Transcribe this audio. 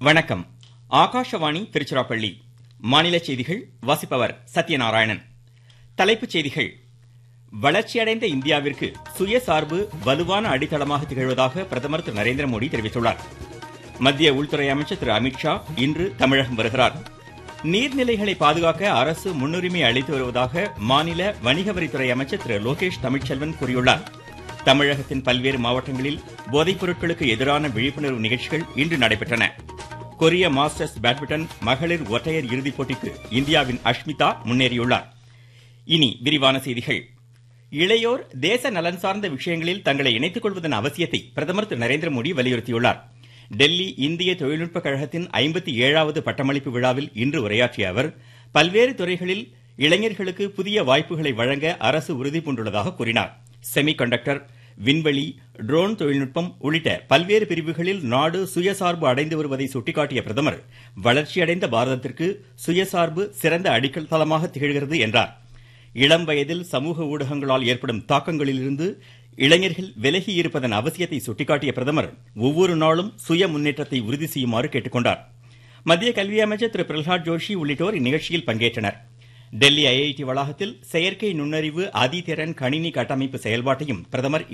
வணக்கம் ஆகாஷவாணி திருச்சிராப்பள்ளி மாநில செய்திகள் வாசிப்பவர் சத்யநாராயணன் தலைப்புச் செய்திகள் வளர்ச்சியடைந்த இந்தியாவிற்கு சுயசார்பு வலுவான அடித்தளமாக திகழ்வதாக பிரதமர் திரு நரேந்திர மோடி தெரிவித்துள்ளார் மத்திய உள்துறை அமைச்சர் திரு அமித்ஷா இன்று தமிழகம் வருகிறார் நீர்நிலைகளை பாதுகாக்க அரசு முன்னுரிமை அளித்து வருவதாக மாநில வணிக வரித்துறை அமைச்சர் திரு லோகேஷ் தமிழ்ச்செல்வன் கூறியுள்ளார் தமிழகத்தின் பல்வேறு மாவட்டங்களில் போதைப் பொருட்களுக்கு எதிரான விழிப்புணர்வு நிகழ்ச்சிகள் இன்று நடைபெற்றன கொரிய மாஸ்டர்ஸ் பேட்மிண்டன் மகளிர் ஒற்றையர் இறுதிப் போட்டிக்கு இந்தியாவின் அஷ்மிதா முன்னேறியுள்ளார் இனி விரிவான செய்திகள் இளையோர் தேச நலன் சார்ந்த விஷயங்களில் தங்களை இணைத்துக் கொள்வதன் அவசியத்தை பிரதமர் திரு நரேந்திர மோடி வலியுறுத்தியுள்ளார் டெல்லி இந்திய தொழில்நுட்ப கழகத்தின் ஐம்பத்தி ஏழாவது பட்டமளிப்பு விழாவில் இன்று உரையாற்றிய அவர் பல்வேறு துறைகளில் இளைஞர்களுக்கு புதிய வாய்ப்புகளை வழங்க அரசு உறுதிபூண்டுள்ளதாக கூறினார் செமி கண்டக்டர் விண்வெளி ட்ரோன் தொழில்நுட்பம் உள்ளிட்ட பல்வேறு பிரிவுகளில் நாடு சுயசார்பு அடைந்து வருவதை சுட்டிக்காட்டிய பிரதமர் வளர்ச்சியடைந்த பாரதத்திற்கு சுயசார்பு சிறந்த அடிக்கல் தளமாக திகழ்கிறது என்றார் இளம் வயதில் சமூக ஊடகங்களால் ஏற்படும் தாக்கங்களிலிருந்து இளைஞர்கள் விலகி இருப்பதன் அவசியத்தை சுட்டிக்காட்டிய பிரதமர் ஒவ்வொரு நாளும் சுய முன்னேற்றத்தை உறுதி செய்யுமாறு கேட்டுக்கொண்டார் மத்திய கல்வி அமைச்சர் திரு பிரகலாத் ஜோஷி உள்ளிட்டோர் இந்நிகழ்ச்சியில் பங்கேற்றனர் டெல்லி ஐஐடி வளாகத்தில் செயற்கை நுண்ணறிவு அதிதிறன் கணினி கட்டமைப்பு செயல்பாட்டையும் பிரதமர்